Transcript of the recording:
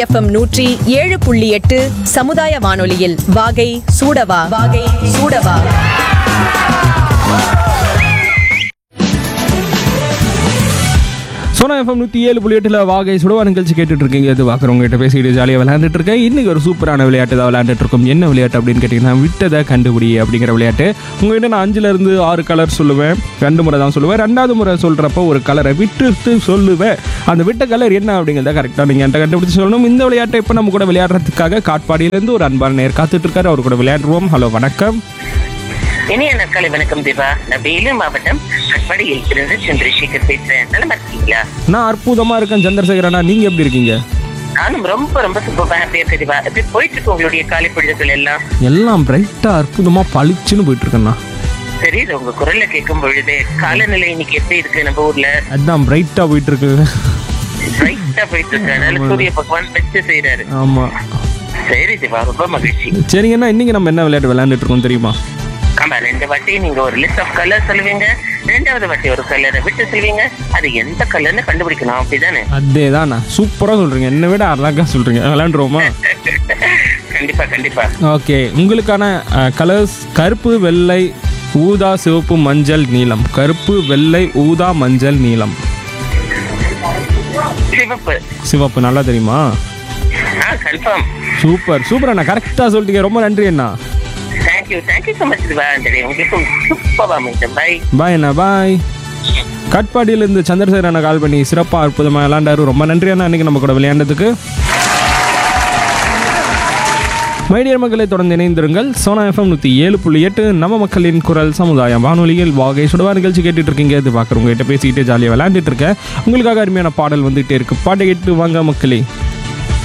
FM நூற்றி ஏழு புள்ளி எட்டு சமுதாய வானொலியில் வாகை சூடவா வாகை சூடவா சோனா எஃப்எம் நூற்றி ஏழு புள்ளி எட்டில் வாகை சுடவா நிகழ்ச்சி கேட்டுட்டு இருக்கீங்க இது பார்க்குறவங்ககிட்ட பேசிட்டு ஜாலியாக விளையாண்டுட்டு இருக்கேன் இன்னைக்கு ஒரு சூப்பரான விளையாட்டு தான் விளையாண்டுட்டு இருக்கோம் என்ன விளையாட்டு அப்படின்னு கேட்டிங்கன்னா விட்டதை கண்டுபிடி அப்படிங்கிற விளையாட்டு உங்ககிட்ட நான் அஞ்சுலேருந்து ஆறு கலர் சொல்லுவேன் ரெண்டு முறை தான் சொல்லுவேன் ரெண்டாவது முறை சொல்கிறப்ப ஒரு கலரை விட்டுட்டு சொல்லுவேன் அந்த விட்ட கலர் என்ன அப்படிங்கிறத கரெக்டாக நீங்கள் என்கிட்ட கண்டுபிடிச்சு சொல்லணும் இந்த விளையாட்டை இப்போ நம்ம கூட விளையாடுறதுக்காக காட்பாடியிலேருந்து ஒரு அன்பான நேர் காத்துட்டு இருக்காரு அவர் கூட விளையாடுவோம் ஹலோ வணக்கம் இனிய நாட்காலை வணக்கம் தேவா நான் வேலூர் மாவட்டம் கட்பாடியில் இருந்து சந்திரசேகர் பேசுறேன் நல்லா இருக்கீங்களா நான் அற்புதமாக இருக்கேன் சந்திரசேகரண்ணா நீங்கள் எப்படி இருக்கீங்க நானும் ரொம்ப ரொம்ப சூப்பரா ஹாப்பியா இருக்கேன் தேவா எப்படி போயிட்டு இருக்கு உங்களுடைய காலை பொழுதுகள் எல்லாம் எல்லாம் பிரைட்டாக அற்புதமாக பளிச்சுன்னு போயிட்டு இருக்கேண்ணா தெரியுது உங்க குரல்ல கேட்கும் பொழுது காலநிலை இன்னைக்கு எப்படி இருக்கு நம்ம ஊர்ல அதான் பிரைட்டாக போயிட்டு இருக்கு பிரைட்டா போயிட்டு இருக்கு அதனால சூரிய பகவான் வச்சு செய்யறாரு ஆமாம் சரி தேவா ரொம்ப மகிழ்ச்சி சரிங்கண்ணா இன்னைக்கு நம்ம என்ன விளையாட்டு விளையாண்டுட்டு இருக்கோம் தெரியுமா ஆமா ரெண்டு வாட்டி நீங்க ஒரு லிஸ்ட் ஆஃப் கலர் சொல்லுவீங்க ரெண்டாவது வாட்டி ஒரு கலரை விட்டு சொல்லுவீங்க அது எந்த கலர்னு கண்டுபிடிக்கணும் அப்படிதானே அதே தான்ண்ணா சூப்பராக சொல்கிறீங்க என்னை விட அழகாக சொல்கிறீங்க விளையாண்டுருவோமா கண்டிப்பா கண்டிப்பா ஓகே உங்களுக்கான கலர்ஸ் கருப்பு வெள்ளை ஊதா சிவப்பு மஞ்சள் நீலம் கருப்பு வெள்ளை ஊதா மஞ்சள் நீலம் சிவப்பு சிவப்பு நல்லா தெரியுமா ஆ கன்ஃபார்ம் சூப்பர் சூப்பர் அண்ணா கரெக்டாக சொல்லிட்டீங்க ரொம்ப நன்றி அண்ணா thank you thank you so much Diva உங்களுக்கு சூப்பராக அமைச்சேன் பை பாய் அண்ணா பாய் கட்பாடியிலேருந்து சந்திரசேகர் அண்ணா கால் பண்ணி சிறப்பாக அற்புதமாக விளையாண்டாரு ரொம்ப நன்றி அண்ணா இன்னைக்கு நம்ம கூட விளையாண்டதுக்கு மைடியர் மக்களை தொடர்ந்து இணைந்திருங்கள் சோனா எஃப்எம் நூற்றி ஏழு புள்ளி எட்டு நம்ம மக்களின் குரல் சமுதாயம் வானொலியில் வாகை சுடவா நிகழ்ச்சி கேட்டுட்டு இருக்கீங்க இது பார்க்குறவங்க கிட்ட பேசிக்கிட்டு ஜாலியாக விளையாண்டுட்டு இருக்கேன் உங்களுக்காக அருமையான பாடல் வந்துகிட்டே இருக்கு பாட்டை கேட்டு வாங்க மக்களே